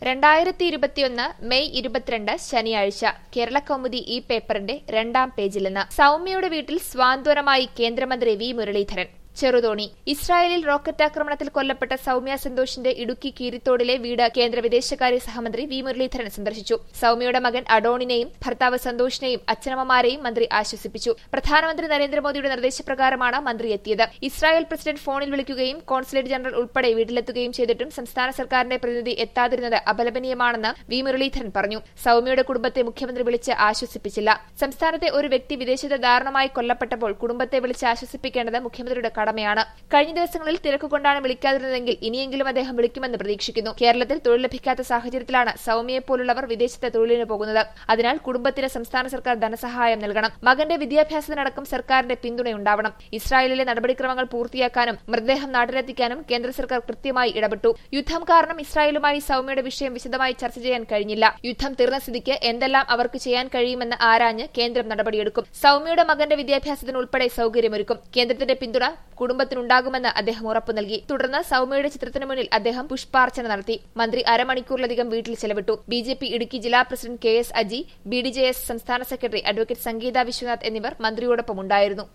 രണ്ടായിരത്തി ഇരുപത്തിയൊന്ന് മെയ് ഇരുപത്തിരണ്ട് ശനിയാഴ്ച കേരള കൗമുദി ഈ പേപ്പറിന്റെ രണ്ടാം പേജിൽ നിന്ന് സൌമ്യയുടെ വീട്ടിൽ സ്വാന്തനമായി കേന്ദ്രമന്ത്രി വി മുരളീധരൻ ചെറുതോണി ഇസ്രായേലിൽ റോക്കറ്റ് ആക്രമണത്തിൽ കൊല്ലപ്പെട്ട സൌമ്യ സന്തോഷിന്റെ ഇടുക്കി കീരിത്തോടിലെ വീട് കേന്ദ്ര വിദേശകാര്യ സഹമന്ത്രി വി മുരളീധരൻ സന്ദർശിച്ചു സൌമ്യയുടെ മകൻ അഡോണിനെയും ഭർത്താവ് സന്തോഷിനെയും അച്ഛനമ്മമാരെയും മന്ത്രി ആശ്വസിപ്പിച്ചു പ്രധാനമന്ത്രി നരേന്ദ്രമോദിയുടെ നിർദ്ദേശപ്രകാരമാണ് മന്ത്രി എത്തിയത് ഇസ്രായേൽ പ്രസിഡന്റ് ഫോണിൽ വിളിക്കുകയും കോൺസുലേറ്റ് ജനറൽ ഉൾപ്പെടെ വീട്ടിലെത്തുകയും ചെയ്തിട്ടും സംസ്ഥാന സർക്കാരിന്റെ പ്രതിനിധി എത്താതിരുന്നത് അപലപനീയമാണെന്ന് വി മുരളീധരൻ പറഞ്ഞു സൌമ്യയുടെ കുടുംബത്തെ മുഖ്യമന്ത്രി വിളിച്ച് ആശ്വസിപ്പിച്ചില്ല സംസ്ഥാനത്തെ ഒരു വ്യക്തി വിദേശത്ത് ദാരുണമായി കൊല്ലപ്പെട്ടപ്പോൾ കുടുംബത്തെ വിളിച്ച് ആശ്വസിപ്പിക്കേണ്ടത് മുഖ്യമന്ത്രിയുടെ കടമയാണ് കഴിഞ്ഞ ദിവസങ്ങളിൽ തിരക്കുകൊണ്ടാണ് വിളിക്കാതിരുന്നതെങ്കിൽ ഇനിയെങ്കിലും അദ്ദേഹം വിളിക്കുമെന്ന് പ്രതീക്ഷിക്കുന്നു കേരളത്തിൽ തൊഴിൽ ലഭിക്കാത്ത സാഹചര്യത്തിലാണ് സൌമ്യയെപ്പോലുള്ളവർ വിദേശത്ത് തൊഴിലിന് പോകുന്നത് അതിനാൽ കുടുംബത്തിന് സംസ്ഥാന സർക്കാർ ധനസഹായം നൽകണം മകന്റെ വിദ്യാഭ്യാസത്തിനടക്കം സർക്കാരിന്റെ പിന്തുണയുണ്ടാവണം ഇസ്രായേലിലെ നടപടിക്രമങ്ങൾ പൂർത്തിയാക്കാനും മൃതദേഹം നാട്ടിലെത്തിക്കാനും കേന്ദ്ര സർക്കാർ കൃത്യമായി ഇടപെട്ടു യുദ്ധം കാരണം ഇസ്രായേലുമായി സൌമ്യയുടെ വിഷയം വിശദമായി ചർച്ച ചെയ്യാൻ കഴിഞ്ഞില്ല യുദ്ധം തീർന്ന സ്ഥിതിക്ക് എന്തെല്ലാം അവർക്ക് ചെയ്യാൻ കഴിയുമെന്ന് ആരാഞ്ഞ് കേന്ദ്രം നടപടിയെടുക്കും സൌമ്യയുടെ മകന്റെ വിദ്യാഭ്യാസത്തിന് ഉൾപ്പെടെ സൌകര്യമൊരുക്കും കേന്ദ്രത്തിന്റെ പിന്തുണ കുടുംബത്തിനുണ്ടാകുമെന്ന് അദ്ദേഹം ഉറപ്പു നൽകി തുടർന്ന് സൌമ്യയുടെ ചിത്രത്തിന് മുന്നിൽ അദ്ദേഹം പുഷ്പാർച്ചന നടത്തി മന്ത്രി അരമണിക്കൂറിലധികം വീട്ടിൽ ചെലവിട്ടു ബി ജെ പി ഇടുക്കി ജില്ലാ president K S Aji B D J S സംസ്ഥാന സെക്രട്ടറി അഡ്വക്കേറ്റ് സംഗീത വിശ്വനാഥ് എന്നിവർ മന്ത്രിയോടൊപ്പം ഉണ്ടായിരുന്നു